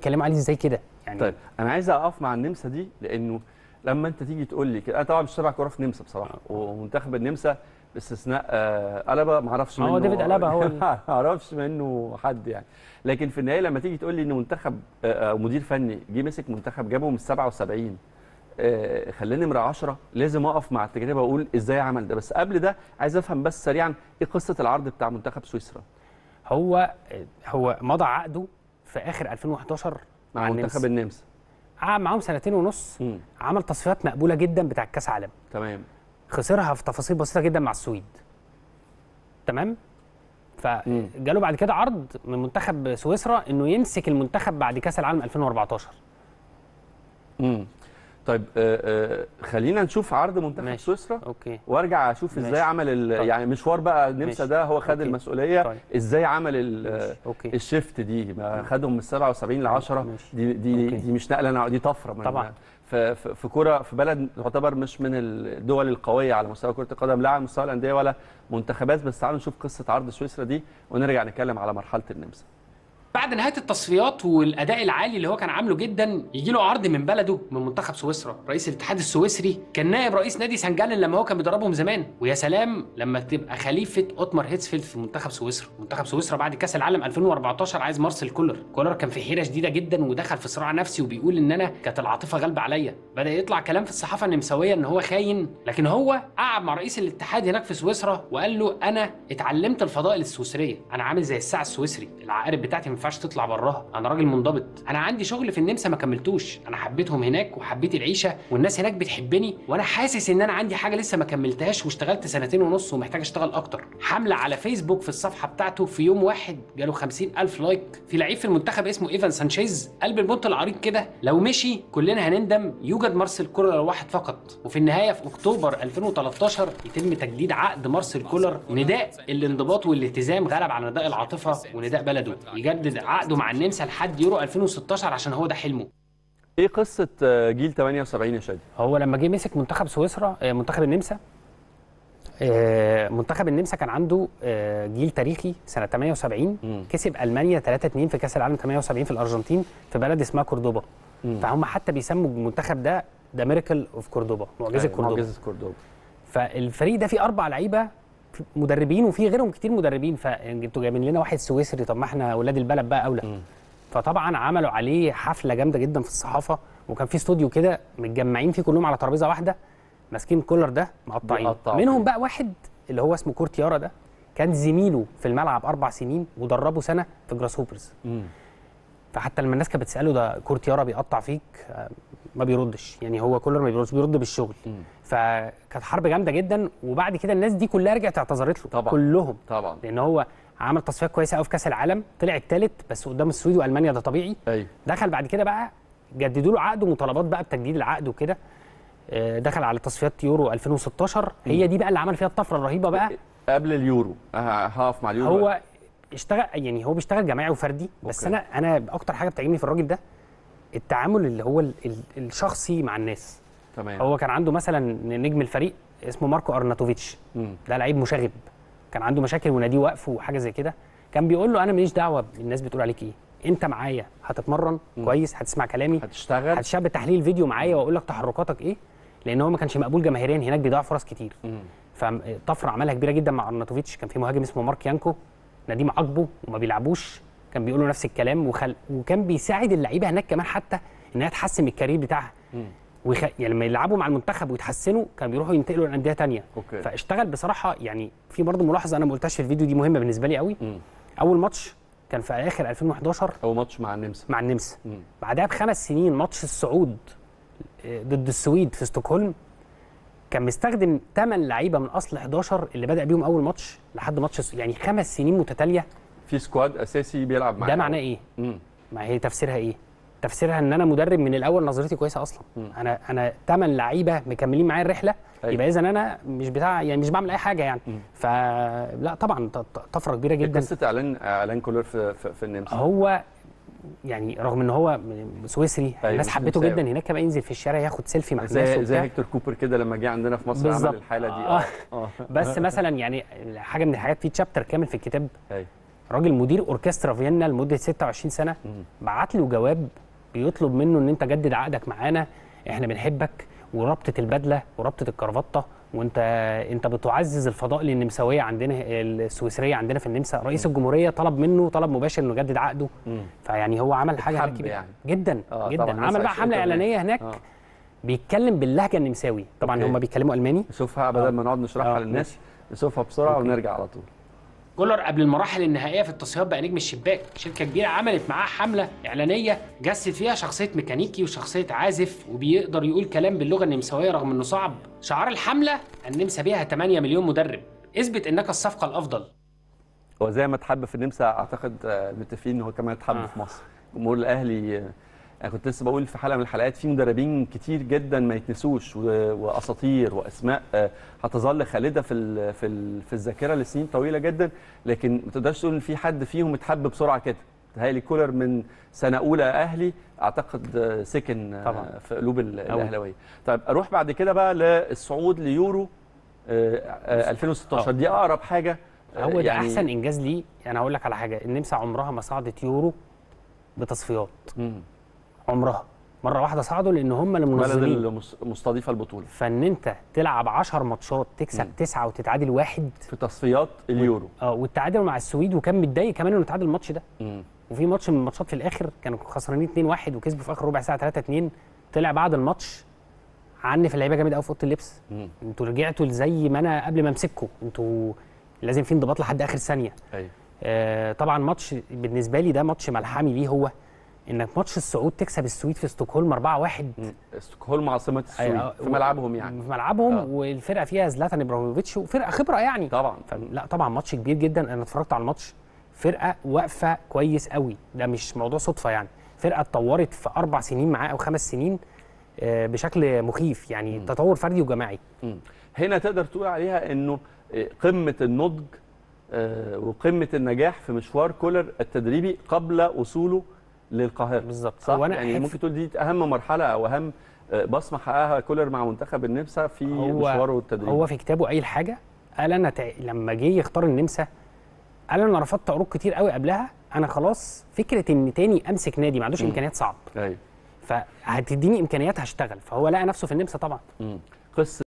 بيتكلموا عليه ازاي كده يعني طيب انا عايز اقف مع النمسا دي لانه لما انت تيجي تقول لي كده انا طبعا مش تابع كوره في النمسا بصراحه ومنتخب النمسا باستثناء آه قلبه ما اعرفش ما منه هو ديفيد قلبة هو ال- ما اعرفش منه حد يعني لكن في النهايه لما تيجي تقول لي ان منتخب آه، او مدير فني جه مسك منتخب جابه من 77 آه، خلاني نمره 10 لازم اقف مع التجربه واقول ازاي عمل ده بس قبل ده عايز افهم بس سريعا ايه قصه العرض بتاع منتخب سويسرا هو هو مضى عقده في اخر 2011 مع منتخب النمسا قعد معاهم سنتين ونص مم. عمل تصفيات مقبوله جدا بتاع كاس عالم تمام خسرها في تفاصيل بسيطه جدا مع السويد تمام فجاله بعد كده عرض من منتخب سويسرا انه يمسك المنتخب بعد كاس العالم 2014 امم طيب آه آه خلينا نشوف عرض منتخب ماشي. سويسرا اوكي وارجع اشوف ازاي ماشي. عمل ال- طيب. يعني مشوار بقى النمسا ماشي. ده هو خد أوكي. المسؤوليه طيب. ازاي عمل ال- ماشي. اوكي الشيفت دي ما خدهم من 77 ل 10 ماشي. دي دي أوكي. دي مش نقله نوع- دي طفره من طبعاً. ف- ف- في كوره في بلد تعتبر مش من الدول القويه على مستوى كره القدم لا على مستوى الانديه ولا منتخبات بس تعالوا نشوف قصه عرض سويسرا دي ونرجع نتكلم على مرحله النمسا بعد نهايه التصفيات والاداء العالي اللي هو كان عامله جدا يجي له عرض من بلده من منتخب سويسرا رئيس الاتحاد السويسري كان نائب رئيس نادي سان جالن لما هو كان بيدربهم زمان ويا سلام لما تبقى خليفه اوتمار هيتسفيلد في منتخب سويسرا منتخب سويسرا بعد كاس العالم 2014 عايز مارسيل كولر كولر كان في حيره شديده جدا ودخل في صراع نفسي وبيقول ان انا كانت العاطفه غالبه عليا بدا يطلع كلام في الصحافه النمساويه ان هو خاين لكن هو قعد مع رئيس الاتحاد هناك في سويسرا وقال له انا اتعلمت الفضائل السويسريه انا عامل زي الساعه السويسري العقارب بتاعتي ما ينفعش تطلع براها انا راجل منضبط انا عندي شغل في النمسا ما كملتوش انا حبيتهم هناك وحبيت العيشه والناس هناك بتحبني وانا حاسس ان انا عندي حاجه لسه ما كملتهاش واشتغلت سنتين ونص ومحتاج اشتغل اكتر حمله على فيسبوك في الصفحه بتاعته في يوم واحد جاله 50 الف لايك في لعيب في المنتخب اسمه ايفان سانشيز قلب البنط العريض كده لو مشي كلنا هنندم يوجد مارسيل كولر واحد فقط وفي النهايه في اكتوبر 2013 يتم تجديد عقد مارسيل كولر نداء الانضباط والالتزام غلب على نداء العاطفه ونداء بلده يجدد عقده مع النمسا لحد يورو 2016 عشان هو ده حلمه ايه قصه آه، جيل 78 يا شادي هو لما جه مسك منتخب سويسرا آه، منتخب النمسا آه، منتخب النمسا كان عنده آه، جيل تاريخي سنه 78 مم. كسب المانيا 3 2 في كاس العالم 78 في الارجنتين في بلد اسمها كوردوبا مم. فهم حتى بيسموا المنتخب ده ذا ميراكل اوف كوردوبا معجزه أيوة، كوردوبا معجزه كوردوبا فالفريق ده فيه اربع لعيبه مدربين وفي غيرهم كتير مدربين فانتوا جايبين لنا واحد سويسري طب ما احنا اولاد البلد بقى اولى مم. فطبعا عملوا عليه حفله جامده جدا في الصحافه وكان في استوديو كده متجمعين فيه كلهم على ترابيزه واحده ماسكين كولر ده مقطعين بيقطعوا منهم فيه. بقى واحد اللي هو اسمه كورتيارا ده كان زميله في الملعب اربع سنين ودربه سنه في جراس هوبرز مم. فحتى لما الناس كانت بتساله ده كورتيارا بيقطع فيك آه، ما بيردش يعني هو كولر ما بيردش بيرد بالشغل مم. فكانت حرب جامده جدا وبعد كده الناس دي كلها رجعت اعتذرت له طبعاً. كلهم طبعا لان هو عمل تصفيات كويسه قوي في كاس العالم طلع الثالث بس قدام السويد والمانيا ده طبيعي ايوه دخل بعد كده بقى جددوا له عقد ومطالبات بقى بتجديد العقد وكده آه، دخل على تصفيات يورو 2016 هي دي بقى اللي عمل فيها الطفره الرهيبه بقى قبل اليورو آه، هقف مع اليورو هو اشتغل يعني هو بيشتغل جماعي وفردي بس أوكي. انا انا اكتر حاجه بتعجبني في الراجل ده التعامل اللي هو ال- ال- الشخصي مع الناس تمام هو كان عنده مثلا نجم الفريق اسمه ماركو ارناتوفيتش مم. ده لعيب مشاغب كان عنده مشاكل وناديه وقف وحاجه زي كده كان بيقول له انا ماليش دعوه الناس بتقول عليك ايه انت معايا هتتمرن كويس هتسمع كلامي هتشتغل هتشاب تحليل فيديو معايا واقول لك تحركاتك ايه لان هو ما كانش مقبول جماهيريا هناك بيضيع فرص كتير مم. فطفره عملها كبيره جدا مع ارناتوفيتش كان في مهاجم اسمه مارك يانكو نديم عاقبه وما بيلعبوش كان بيقول له نفس الكلام وخل... وكان بيساعد اللعيبه هناك كمان حتى انها تحسن من الكارير بتاعها مم. ويخ... يعني لما يلعبوا مع المنتخب ويتحسنوا كانوا بيروحوا ينتقلوا لانديه تانية اوكي فاشتغل بصراحه يعني في برضه ملاحظه انا ما قلتهاش في الفيديو دي مهمه بالنسبه لي قوي مم. اول ماتش كان في اخر 2011 اول ماتش مع النمسا مع النمسا مم. بعدها بخمس سنين ماتش الصعود آه، ضد السويد في ستوكهولم كان مستخدم 8 لعيبه من اصل 11 اللي بدا بيهم اول ماتش لحد ماتش الس- يعني خمس سنين متتاليه في سكواد اساسي بيلعب معاه ده معناه ايه؟ مم. ما هي تفسيرها ايه؟ تفسيرها ان انا مدرب من الاول نظرتي كويسه اصلا مم. انا انا 8 لعيبه مكملين معايا الرحله أيوة. يبقى اذا انا مش بتاع يعني مش بعمل اي حاجه يعني مم. فلا طبعا ط- ط- طفره كبيره إيه جدا قصه اعلان اعلان كولر في في, في النمسا هو يعني رغم ان هو سويسري أيوة، الناس مش حبته نمساوي. جدا هناك كان ينزل في الشارع ياخد سيلفي مع الناس زي زي وبتاع. هيكتور كوبر كده لما جه عندنا في مصر بالظبط. عمل الحاله دي آه. اه اه بس مثلا يعني حاجه من الحاجات في تشابتر كامل في الكتاب أيوة. راجل مدير اوركسترا فيينا لمده 26 سنه بعت له جواب بيطلب منه ان انت جدد عقدك معانا احنا بنحبك وربطه البدله وربطه الكرافته وانت انت بتعزز الفضاء النمساويه عندنا السويسريه عندنا في النمسا رئيس الجمهوريه طلب منه طلب مباشر انه يجدد عقده فيعني هو عمل حاجه اتحب هناك كبيرة. يعني. جدا آه، جدا طبعاً الناس عمل بقى عشقته حمله كمان. اعلانيه هناك آه. بيتكلم باللهجه النمساوي طبعا أوكي. هم بيتكلموا الماني نشوفها بدل ما نقعد نشرحها آه، للناس نشوفها بسرعه أوكي. ونرجع على طول كولر قبل المراحل النهائيه في التصفيات بقى نجم الشباك شركه كبيره عملت معاه حمله اعلانيه جسد فيها شخصيه ميكانيكي وشخصيه عازف وبيقدر يقول كلام باللغه النمساويه رغم انه صعب شعار الحمله النمسا بيها 8 مليون مدرب اثبت انك الصفقه الافضل هو زي ما اتحب في النمسا اعتقد آه، متفقين ان هو كمان اتحب آه. في مصر جمهور الاهلي آه، انا كنت لسه بقول في حلقه من الحلقات في مدربين كتير جدا ما يتنسوش و- واساطير واسماء آه، هتظل خالده في ال في ال في الذاكره لسنين طويله جدا لكن ما تقدرش تقول ان في حد فيهم اتحب بسرعه كده تهيألي كولر من سنه اولى اهلي اعتقد آه، سكن آه، طبعاً. في قلوب ال- أوي. الاهلاويه طيب اروح بعد كده بقى للصعود ليورو آه، آه، 2016 دي اقرب حاجه آه، هو ده احسن انجاز ليه انا هقول لك على حاجه النمسا عمرها ما صعدت يورو بتصفيات مم. عمرها مره واحده صعدوا لان هم اللي بلد منظمين المستضيفه البطوله فان انت تلعب 10 ماتشات تكسب مم. تسعه وتتعادل واحد في تصفيات اليورو اه والتعادل مع السويد وكان متضايق كمان انه تعادل الماتش ده مم. وفي ماتش من الماتشات في الاخر كانوا خسرانين 2-1 وكسبوا في اخر ربع ساعه 3-2 طلع بعد الماتش عني في اللعيبه جامد قوي في اوضه اللبس مم. انتوا رجعتوا زي ما انا قبل ما امسككم انتوا لازم في انضباط لحد اخر ثانيه ايوه آه طبعا ماتش بالنسبه لي ده ماتش ملحمي ليه هو انك ماتش الصعود تكسب السويد في ستوكهولم 4-1 مم. ستوكهولم عاصمه السويد آه، في ملعبهم يعني في ملعبهم آه. والفرقه فيها زلاتان ابراهيموفيتش وفرقه خبره يعني طبعا لا طبعا ماتش كبير جدا انا اتفرجت على الماتش فرقه واقفه كويس قوي ده مش موضوع صدفه يعني فرقه اتطورت في اربع سنين معاه او خمس سنين آه، بشكل مخيف يعني تطور فردي وجماعي مم. هنا تقدر تقول عليها انه آه، قمه النضج آه، وقمه النجاح في مشوار كولر التدريبي قبل وصوله للقاهره بالظبط صح هو أنا يعني أحب- ممكن تقول دي اهم مرحله او اهم آه، بصمه حققها كولر مع منتخب النمسا في هو مشواره التدريبي هو في كتابه قايل حاجه قال انا تع... لما جه يختار النمسا قال انا رفضت عروض كتير قوي قبلها انا خلاص فكره ان تاني امسك نادي ما عندوش مم. امكانيات صعب ايوه فهتديني امكانيات هشتغل فهو لقى نفسه في النمسا طبعا مم. قصه